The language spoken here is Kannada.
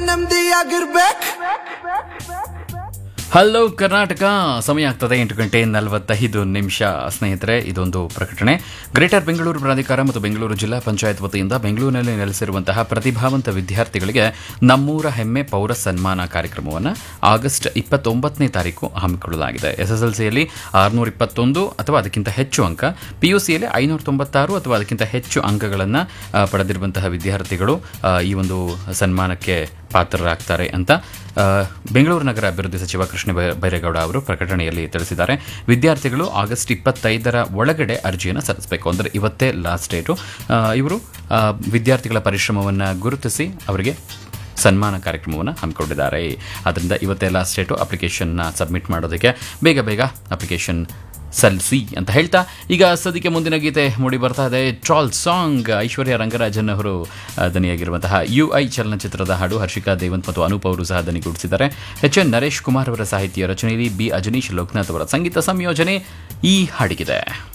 ನೆಮ್ಮದಿಯಾಗಿರ್ಬೇಕು ಹಲೋ ಕರ್ನಾಟಕ ಸಮಯ ಆಗ್ತದೆ ಎಂಟು ಗಂಟೆ ನಲವತ್ತೈದು ನಿಮಿಷ ಸ್ನೇಹಿತರೆ ಇದೊಂದು ಪ್ರಕಟಣೆ ಗ್ರೇಟರ್ ಬೆಂಗಳೂರು ಪ್ರಾಧಿಕಾರ ಮತ್ತು ಬೆಂಗಳೂರು ಜಿಲ್ಲಾ ಪಂಚಾಯತ್ ವತಿಯಿಂದ ಬೆಂಗಳೂರಿನಲ್ಲಿ ನೆಲೆಸಿರುವಂತಹ ಪ್ರತಿಭಾವಂತ ವಿದ್ಯಾರ್ಥಿಗಳಿಗೆ ನಮ್ಮೂರ ಹೆಮ್ಮೆ ಪೌರ ಸನ್ಮಾನ ಕಾರ್ಯಕ್ರಮವನ್ನು ಆಗಸ್ಟ್ ಇಪ್ಪತ್ತೊಂಬತ್ತನೇ ತಾರೀಕು ಹಮ್ಮಿಕೊಳ್ಳಲಾಗಿದೆ ಎಸ್ಎಸ್ಎಲ್ಸಿಯಲ್ಲಿ ಆರುನೂರ ಇಪ್ಪತ್ತೊಂದು ಅಥವಾ ಅದಕ್ಕಿಂತ ಹೆಚ್ಚು ಅಂಕ ಪಿಯುಸಿಯಲ್ಲಿ ಐನೂರ ತೊಂಬತ್ತಾರು ಅಥವಾ ಅದಕ್ಕಿಂತ ಹೆಚ್ಚು ಅಂಕಗಳನ್ನು ಪಡೆದಿರುವಂತಹ ವಿದ್ಯಾರ್ಥಿಗಳು ಆ, ಈ ಒಂದು ಸನ್ಮಾನಕ್ಕೆ ಪಾತ್ರರಾಗ್ತಾರೆ ಅಂತ ಆ, ಬೆಂಗಳೂರು ನಗರ ಅಭಿವೃದ್ಧಿ ಸಚಿವ ಕೃಷ್ಣ ಬೈ- ಬೈರೇಗೌಡ ಅವರು ಪ್ರಕಟಣೆಯಲ್ಲಿ ತಿಳಿಸಿದ್ದಾರೆ ವಿದ್ಯಾರ್ಥಿಗಳು ಆಗಸ್ಟ್ ಇಪ್ಪತ್ತೈದರ ಒಳಗಡೆ ಅರ್ಜಿಯನ್ನು ಸಲ್ಲಿಸಬೇಕು ಅಂದರೆ ಇವತ್ತೇ ಲಾಸ್ಟ್ ಡೇಟು ಆ, ಇವರು ಆ, ವಿದ್ಯಾರ್ಥಿಗಳ ಪರಿಶ್ರಮವನ್ನು ಗುರುತಿಸಿ ಅವರಿಗೆ ಸನ್ಮಾನ ಕಾರ್ಯಕ್ರಮವನ್ನು ಹಮ್ಮಿಕೊಂಡಿದ್ದಾರೆ ಅದರಿಂದ ಇವತ್ತೇ ಲಾಸ್ಟ್ ಡೇಟು ಅಪ್ಲಿಕೇಶನ್ನ ಸಬ್ಮಿಟ್ ಮಾಡೋದಕ್ಕೆ ಬೇಗ ಬೇಗ ಅಪ್ಲಿಕೇಶನ್ ಸಲ್ಲಿಸಿ ಅಂತ ಹೇಳ್ತಾ ಈಗ ಸದ್ಯಕ್ಕೆ ಮುಂದಿನ ಗೀತೆ ಮೂಡಿ ಬರ್ತಾ ಇದೆ ಟ್ರಾಲ್ ಸಾಂಗ್ ಐಶ್ವರ್ಯ ರಂಗರಾಜನ್ ಅವರು ಆ, ದನಿಯಾಗಿರುವಂತಹ ಯು ಐ ಚಲನಚಿತ್ರದ ಹಾಡು ಹರ್ಷಿಕಾ ದೇವಂತ್ ಮತ್ತು ಅನೂಪ್ ಅವರು ಸಹ ದನಿಗೂಡಿಸಿದ್ದಾರೆ ಎಚ್ ಎನ್ ನರೇಶ್ ಕುಮಾರ್ ಅವರ ಸಾಹಿತ್ಯ ರಚನೆಯಲ್ಲಿ ಬಿ ಅಜನೀಶ್ ಲೋಕನಾಥ್ ಅವರ ಸಂಗೀತ ಸಂಯೋಜನೆ ಈ ಹಾಡಿಗಿದೆ